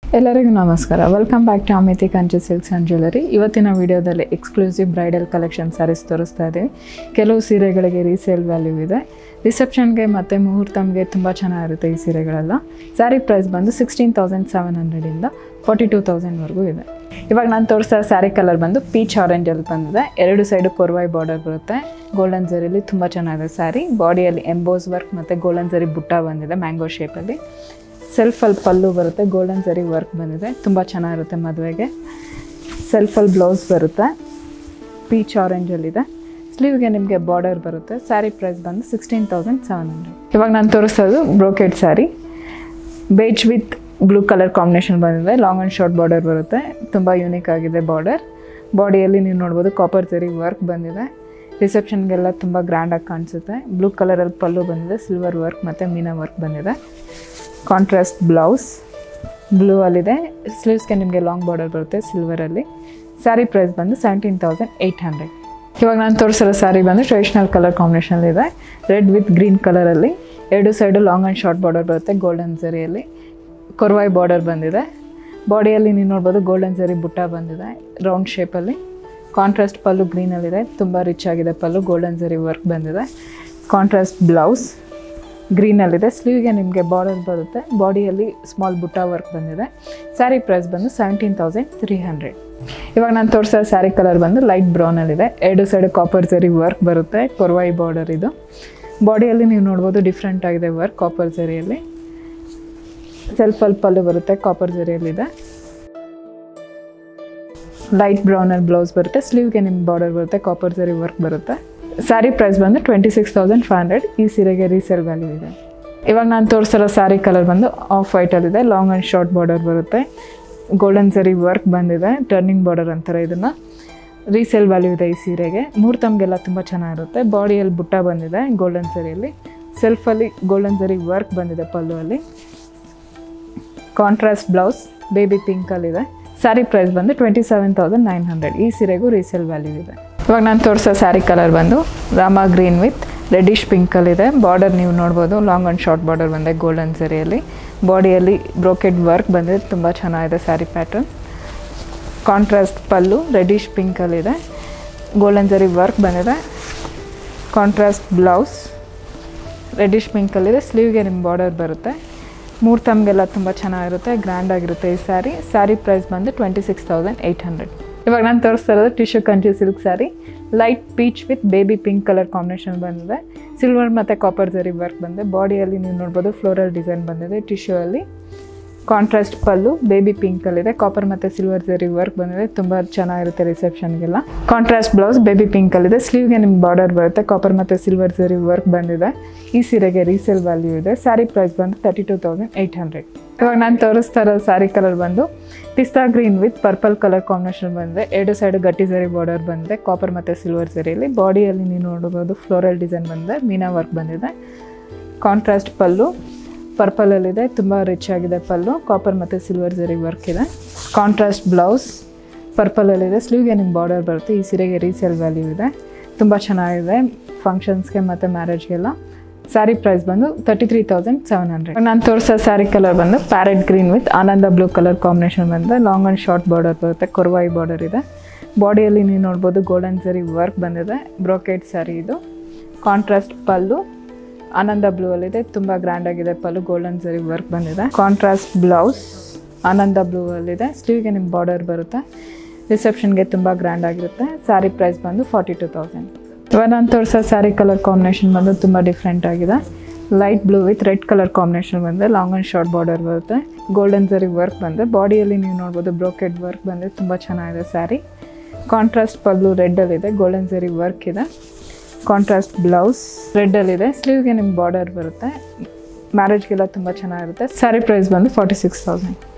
ಎಲ್ಲರಿಗೂ ನಮಸ್ಕಾರ welcome back to Amiti Kanchi silks and jewellery ಇವತ್ತಿನ ವಿಡಿಯೋದಲ್ಲಿ ಎಕ್ಸ್ಕ್ಲೂಸಿವ್ ಬ್ರೈಡಲ್ ಕಲೆಕ್ಷನ್ ಸ್ಯಾರೀಸ್ ತೋರಿಸ್ತಾ ಇದ್ದೀವಿ ಕೆಲವು ಸೀರೆಗಳಿಗೆ ರೀಸೇಲ್ ವ್ಯಾಲ್ಯೂ ಇದೆ ರಿಸೆಪ್ಷನ್ಗೆ ಮತ್ತು ಮುಹೂರ್ತಮ್ಗೆ ತುಂಬ ಚೆನ್ನಾಗಿರುತ್ತೆ ಈ ಸೀರೆಗಳೆಲ್ಲ ಸ್ಯಾರಿ ಪ್ರೈಸ್ ಬಂದು ಸಿಕ್ಸ್ಟೀನ್ ತೌಸಂಡ್ ಸೆವೆನ್ ಹಂಡ್ರೆಡಿಂದ ಫಾರ್ಟಿ ಟೂ ತೌಸಂಡ್ವರೆಗೂ ಇದೆ ಇವಾಗ ನಾನು ತೋರಿಸ್ತಾ ಸ್ಯಾರಿ ಕಲರ್ ಬಂದು ಪೀಚ್ ಆರೆಂಜಲ್ಲಿ ಬಂದಿದೆ ಎರಡು ಸೈಡು ಕೊರ್ವಾಯ್ ಬಾರ್ಡರ್ ಬರುತ್ತೆ ಗೋಲ್ಡನ್ ಜರಿಲಿ ತುಂಬ ಚೆನ್ನಾಗಿದೆ ಸ್ಯಾರಿ ಬಾಡಿಯಲ್ಲಿ ಎಂಬೋಸ್ ವರ್ಕ್ ಮತ್ತು ಗೋಲ್ಡನ್ ಜರಿ ಬುಟ್ಟ ಬಂದಿದೆ ಮ್ಯಾಂಗೋ ಶೇಪಲ್ಲಿ ಸೆಲ್ಫಲ್ಲಿ ಪಲ್ಲು ಬರುತ್ತೆ ಗೋಲ್ಡನ್ ಸರಿ ವರ್ಕ್ ಬಂದಿದೆ ತುಂಬ ಚೆನ್ನಾಗಿರುತ್ತೆ ಮದುವೆಗೆ ಸೆಲ್ಫಲ್ಲಿ ಬ್ಲೌಸ್ ಬರುತ್ತೆ ಪೀಚ್ ಆರೆಂಜಲ್ಲಿದೆ ಸ್ಲೀವ್ಗೆ ನಿಮಗೆ ಬಾರ್ಡರ್ ಬರುತ್ತೆ ಸ್ಯಾರಿ ಪ್ರೈಸ್ ಬಂದು ಸಿಕ್ಸ್ಟೀನ್ ತೌಸಂಡ್ ಸೆವೆನ್ ಹಂಡ್ರೆಡ್ ಇವಾಗ ನಾನು ತೋರಿಸೋದು brocade sari beige with blue colour combination ಬಂದಿದೆ ಲಾಂಗ್ ಆ್ಯಂಡ್ ಶಾರ್ಟ್ ಬಾರ್ಡರ್ ಬರುತ್ತೆ ತುಂಬ ಯೂನಿಕ್ ಆಗಿದೆ ಬಾರ್ಡರ್ ಬಾಡಿಯಲ್ಲಿ ನೀವು ನೋಡ್ಬೋದು ಕಾಪರ್ ಜರಿ ವರ್ಕ್ ಬಂದಿದೆ ರಿಸೆಪ್ಷನ್ಗೆಲ್ಲ ತುಂಬ ಗ್ರ್ಯಾಂಡಾಗಿ ಕಾಣಿಸುತ್ತೆ ಬ್ಲೂ ಕಲರಲ್ಲಿ ಪಲ್ಲು ಬಂದಿದೆ ಸಿಲ್ವರ್ ವರ್ಕ್ ಮತ್ತು ಮೀನಾ ವರ್ಕ್ ಬಂದಿದೆ ಕಾಂಟ್ರಾಸ್ಟ್ ಬ್ಲೌಸ್ ಬ್ಲೂ ಅಲ್ಲಿದೆ ಸ್ಲೀವ್ಸ್ಗೆ ನಿಮಗೆ ಲಾಂಗ್ ಬಾರ್ಡರ್ ಬರುತ್ತೆ ಸಿಲ್ವರಲ್ಲಿ ಸ್ಯಾರಿ ಪ್ರೈಸ್ ಬಂದು ಸೆವೆಂಟೀನ್ ತೌಸಂಡ್ ಏಯ್ಟ್ ಹಂಡ್ರೆಡ್ ಇವಾಗ ನಾನು ತೋರಿಸಿರೋ ಸ್ಯಾರಿ ಬಂದು ಟ್ರೆಡಿಷ್ನಲ್ ಕಲರ್ ಕಾಂಬಿನೇಷನ್ ಇದೆ ರೆಡ್ ವಿತ್ ಗ್ರೀನ್ ಕಲರಲ್ಲಿ ಎರಡು side long and short border ಬರುತ್ತೆ ಗೋಲ್ಡನ್ ಜರಿಯಲ್ಲಿ ಕೊರ್ವಾಯ್ ಬಾರ್ಡರ್ ಬಂದಿದೆ ಬಾಡಿಯಲ್ಲಿ ನೀವು ನೋಡ್ಬೋದು ಗೋಲ್ಡನ್ ಜರಿ ಬುಟ್ಟ ಬಂದಿದೆ ರೌಂಡ್ ಶೇಪಲ್ಲಿ ಕಾಂಟ್ರಾಸ್ಟ್ ಪಲ್ಲು ಗ್ರೀನಲ್ಲಿದೆ ತುಂಬ ರಿಚ್ ಆಗಿದೆ ಪಲ್ಲು ಗೋಲ್ಡನ್ ಜರಿ ವರ್ಕ್ ಬಂದಿದೆ ಕಾಂಟ್ರಾಸ್ಟ್ ಬ್ಲೌಸ್ ಗ್ರೀನಲ್ಲಿದೆ ಸ್ಲೀವ್ಗೆ ನಿಮಗೆ ಬಾರ್ಡರ್ ಬರುತ್ತೆ ಬಾಡಿಯಲ್ಲಿ ಸ್ಮಾಲ್ ಬುಟ್ಟ ವರ್ಕ್ ಬಂದಿದೆ ಸ್ಯಾರಿ ಪ್ರೈಸ್ ಬಂದು ಸೆವೆಂಟೀನ್ ತೌಸಂಡ್ ತ್ರೀ ಹಂಡ್ರೆಡ್ ಇವಾಗ ನಾನು ತೋರಿಸೋ ಸ್ಯಾರಿ ಕಲರ್ ಬಂದು ಲೈಟ್ ಬ್ರೌನಲ್ಲಿದೆ ಎರಡು ಸೈಡ್ ಕಾಪರ್ ಜರಿ ವರ್ಕ್ ಬರುತ್ತೆ ಕೊರ್ವಾಯಿ ಬಾರ್ಡರ್ ಇದು ಬಾಡಿಯಲ್ಲಿ ನೀವು ನೋಡ್ಬೋದು ಡಿಫ್ರೆಂಟ್ ಆಗಿದೆ ವರ್ಕ್ ಕಾಪರ್ ಜರಿಯಲ್ಲಿ ಸೆಲ್ಫಲ್ಲಿ ಪಲ್ಲು ಬರುತ್ತೆ ಕಾಪರ್ ಜರಿಯಲ್ಲಿದೆ ಲೈಟ್ ಬ್ರೌನಲ್ಲಿ ಬ್ಲೌಸ್ ಬರುತ್ತೆ ಸ್ಲೀವ್ಗೆ ನಿಮ್ಮ ಬಾರ್ಡರ್ ಬರುತ್ತೆ ಕಾಪರ್ ಜರಿ ವರ್ಕ್ ಬರುತ್ತೆ ಸ್ಯಾರಿ ಪ್ರೈಸ್ ಬಂದು twenty six thousand five hundred ಈ ಸೀರೆಗೆ ರೀಸೇಲ್ ವ್ಯಾಲ್ಯೂ ಇದೆ ಇವಾಗ ನಾನು ತೋರಿಸಿರೋ ಸ್ಯಾರಿ ಕಲರ್ ಬಂದು ಆಫ್ ವೈಟಲ್ಲಿದೆ ಲಾಂಗ್ ಆ್ಯಂಡ್ ಶಾರ್ಟ್ ಬಾರ್ಡರ್ ಬರುತ್ತೆ ಗೋಲ್ಡನ್ ಸರಿ ವರ್ಕ್ ಬಂದಿದೆ ಟರ್ನಿಂಗ್ ಬಾರ್ಡರ್ ಅಂತಾರೆ ಇದನ್ನು ರೀಸೇಲ್ ವ್ಯಾಲ್ಯೂ ಇದೆ ಈ ಸೀರೆಗೆ ಮೂರ್ತಮ್ಗೆಲ್ಲ ತುಂಬ ಚೆನ್ನಾಗಿರುತ್ತೆ ಬಾಡಿಯಲ್ಲಿ ಬುಟ್ಟ ಬಂದಿದೆ ಗೋಲ್ಡನ್ ಸರಿಯಲ್ಲಿ ಸೆಲ್ಫಲ್ಲಿ ಗೋಲ್ಡನ್ ಸರಿ ವರ್ಕ್ ಬಂದಿದೆ ಪಲ್ಲುವಲ್ಲಿ ಕಾಂಟ್ರಾಸ್ಟ್ ಬ್ಲೌಸ್ ಬೇಬಿ ಪಿಂಕಲ್ಲಿದೆ ಸ್ಯಾರಿ ಪ್ರೈಸ್ ಬಂದು twenty seven thousand nine hundred ಈ ಸೀರೆಗೂ ರೀಸೇಲ್ ವ್ಯಾಲ್ಯೂ ಇದೆ ಇವಾಗ ನಾನು ತೋರಿಸೋ ಸ್ಯಾರಿ ಕಲರ್ ಬಂದು ರಾಮ ಗ್ರೀನ್ ವಿತ್ ರೆಡಿಶ್ ಪಿಂಕಲ್ಲಿದೆ ಬಾರ್ಡರ್ ನೀವು ನೋಡ್ಬೋದು ಲಾಂಗ್ ಆ್ಯಂಡ್ ಶಾರ್ಟ್ ಬಾರ್ಡರ್ ಬಂದೆ ಗೋಲ್ಡನ್ ಸರಿಯಲ್ಲಿ ಬಾಡಿಯಲ್ಲಿ ಬ್ರೋಕೆಡ್ ವರ್ಕ್ ಬಂದಿದೆ ತುಂಬ ಚೆನ್ನಾಗಿದೆ sari pattern contrast pallu reddish ಪಿಂಕಲ್ಲಿದೆ ಗೋಲ್ಡನ್ ಜರಿ ವರ್ಕ್ ಬಂದಿದೆ ಕಾಂಟ್ರಾಸ್ಟ್ ಬ್ಲೌಸ್ ರೆಡಿಶ್ ಪಿಂಕಲ್ಲಿದೆ ಸ್ಲೀವ್ಗೆ ನಿಮ್ಮ ಬಾರ್ಡರ್ ಬರುತ್ತೆ ಮೂರು ತಮ್ಗೆಲ್ಲ ತುಂಬ ಚೆನ್ನಾಗಿರುತ್ತೆ ಗ್ರ್ಯಾಂಡಾಗಿರುತ್ತೆ ಈ ಸ್ಯಾರಿ ಸ್ಯಾರಿ ಪ್ರೈಸ್ ಬಂದು twenty six thousand eight hundred ಇವಾಗ ನಾನು ತೋರಿಸ್ತಾ ಇರೋದು tissue Kanchi silk sari light peach with baby pink colour combination ಬಂದಿದೆ ಸಿಲ್ವರ್ ಮತ್ತು ಕಾಪರ್ ಜರಿ ವರ್ಕ್ ಬಂದಿದೆ ಬಾಡಿಯಲ್ಲಿ ನೀವು ನೋಡ್ಬೋದು ಫ್ಲೋರಲ್ ಡಿಸೈನ್ ಬಂದಿದೆ ಟಿಶ್ಯೂ ಅಲ್ಲಿ ಕಾಂಟ್ರಾಸ್ಟ್ ಪಲ್ಲು ಬೇಬಿ ಪಿಂಕಲ್ಲಿದೆ ಕಾಪರ್ ಮತ್ತು ಸಿಲ್ವರ್ ಜರಿ ವರ್ಕ್ ಬಂದಿದೆ ತುಂಬ ಚೆನ್ನಾಗಿರುತ್ತೆ ರಿಸೆಪ್ಷನ್ಗೆಲ್ಲ ಕಾಂಟ್ರಾಸ್ಟ್ ಬ್ಲೌಸ್ ಬೇಬಿ ಪಿಂಕಲ್ಲಿದೆ ಸ್ಲೀವ್ಗೆ ನಿಮ್ಮ ಬಾರ್ಡರ್ ಬರುತ್ತೆ ಕಾಪರ್ ಮತ್ತು ಸಿಲ್ವರ್ ಜರಿ ವರ್ಕ್ ಬಂದಿದೆ ಈ ಸೀರೆಗೆ ರೀಸೇಲ್ ವ್ಯಾಲ್ಯೂ ಇದೆ ಸ್ಯಾರಿ ಪ್ರೈಸ್ ಬಂದು thirty two thousand eight hundred ಇವಾಗ ನಾನು ತೋರಿಸ್ತಾ ಇರೋ ಸ್ಯಾರಿ ಕಲರ್ ಬಂದು pista green with purple colour combination ಬಂದಿದೆ ಎರಡು ಸೈಡ್ ಗಟ್ಟಿ ಜರಿ ಬಾರ್ಡರ್ ಬಂದಿದೆ ಕಾಪರ್ ಮತ್ತು ಸಿಲ್ವರ್ ಜರಿಯಲ್ಲಿ ಬಾಡಿಯಲ್ಲಿ ನೀವು ನೋಡಬಹುದು ಫ್ಲೋರಲ್ ಡಿಸೈನ್ ಬಂದಿದೆ ಮೀನಾ ವರ್ಕ್ ಬಂದಿದೆ ಕಾಂಟ್ರಾಸ್ಟ್ ಪಲ್ಲು ಪರ್ಪಲಲ್ಲಿದೆ ತುಂಬ ರಿಚ್ ಆಗಿದೆ ಪಲ್ಲು ಕಾಪರ್ ಮತ್ತು ಸಿಲ್ವರ್ ಜರಿ ವರ್ಕ್ ಇದೆ ಕಾಂಟ್ರಾಸ್ಟ್ ಬ್ಲೌಸ್ ಪರ್ಪಲಲ್ಲಿದೆ ಸ್ಲೀವ್ಗೆ ನಿಮ್ಮ ಬಾರ್ಡರ್ ಬರುತ್ತೆ ಈ ಸೀರೆಗೆ ರೀಸೇಲ್ ವ್ಯಾಲ್ಯೂ ಇದೆ ತುಂಬ ಚೆನ್ನಾಗಿದೆ ಫಂಕ್ಷನ್ಸ್ಗೆ ಮತ್ತು ಮ್ಯಾರೇಜ್ಗೆಲ್ಲ ಸ್ಯಾರಿ ಪ್ರೈಸ್ ಬಂದು thirty three thousand seven hundred ನಾನು ತೋರಿಸೋ ಸ್ಯಾರಿ ಕಲರ್ ಬಂದು parrot green with Ananda blue colour combination ಬಂದಿದೆ ಲಾಂಗ್ ಆ್ಯಂಡ್ ಶಾರ್ಟ್ ಬಾರ್ಡರ್ ಬರುತ್ತೆ ಕೊರ್ವಾಯಿ ಬಾರ್ಡರ್ ಇದೆ ಬಾಡಿಯಲ್ಲಿ ನೀವು ನೋಡ್ಬೋದು ಗೋಲ್ಡನ್ ಸರಿ ವರ್ಕ್ ಬಂದಿದೆ ಬ್ರೋಕೆಟ್ ಸ್ಯಾರಿ ಇದು ಕಾಂಟ್ರಾಸ್ಟ್ ಪಲ್ಲು ಆನಂದ ಬ್ಲೂ ಅಲ್ಲಿದೆ ತುಂಬ ಗ್ರ್ಯಾಂಡ್ ಆಗಿದೆ ಪಲ್ಲು ಗೋಲ್ಡನ್ ಸರಿ ವರ್ಕ್ ಬಂದಿದೆ ಕಾಂಟ್ರಾಸ್ಟ್ ಬ್ಲೌಸ್ ಆನಂದ ಬ್ಲೂ ಅಲ್ಲಿದೆ ಸ್ಲೀವ್ಗೆ ನಿಮ್ಮ ಬಾರ್ಡರ್ ಬರುತ್ತೆ ರಿಸೆಪ್ಷನ್ಗೆ ತುಂಬ ಗ್ರ್ಯಾಂಡ್ ಆಗಿರುತ್ತೆ ಸ್ಯಾರಿ ಪ್ರೈಸ್ ಬಂದು ಫಾರ್ಟಿ ಟು ತೌಸಂಡ್ ಇವಾಗ ನಾನು ತೋರಿಸೋ ಸ್ಯಾರಿ ಕಲರ್ ಕಾಂಬಿನೇಷನ್ ಬಂದು ತುಂಬ ಡಿಫ್ರೆಂಟ್ ಆಗಿದೆ light blue with red colour combination ಬಂದಿದೆ ಲಾಂಗ್ ಆ್ಯಂಡ್ ಶಾರ್ಟ್ ಬಾರ್ಡರ್ ಬರುತ್ತೆ ಗೋಲ್ಡನ್ ಸರಿ ವರ್ಕ್ ಬಂದಿದೆ ಬಾಡಿಯಲ್ಲಿ ನೀವು ನೋಡ್ಬೋದು ಬ್ರೋಕೆಡ್ ವರ್ಕ್ ಬಂದಿದೆ ತುಂಬ ಚೆನ್ನಾಗಿದೆ ಸ್ಯಾರಿ ಕಾಂಟ್ರಾಸ್ಟ್ ಪಲ್ಲು ರೆಡ್ಡಲ್ಲಿದೆ ಗೋಲ್ಡನ್ ಸರಿ ವರ್ಕ್ ಇದೆ ಕಾಂಟ್ರಾಸ್ಟ್ ಬ್ಲೌಸ್ ರೆಡ್ಡಲ್ಲಿದೆ ಸ್ಲೀವ್ಗೆ ನಿಮ್ಮ ಬಾರ್ಡರ್ ಬರುತ್ತೆ ಮ್ಯಾರೇಜ್ಗೆಲ್ಲ ತುಂಬ ಚೆನ್ನಾಗಿರುತ್ತೆ ಸ್ಯಾರಿ ಪ್ರೈಸ್ ಬಂದು ಫಾರ್ಟಿ ಸಿಕ್ಸ್ ತೌಸಂಡ್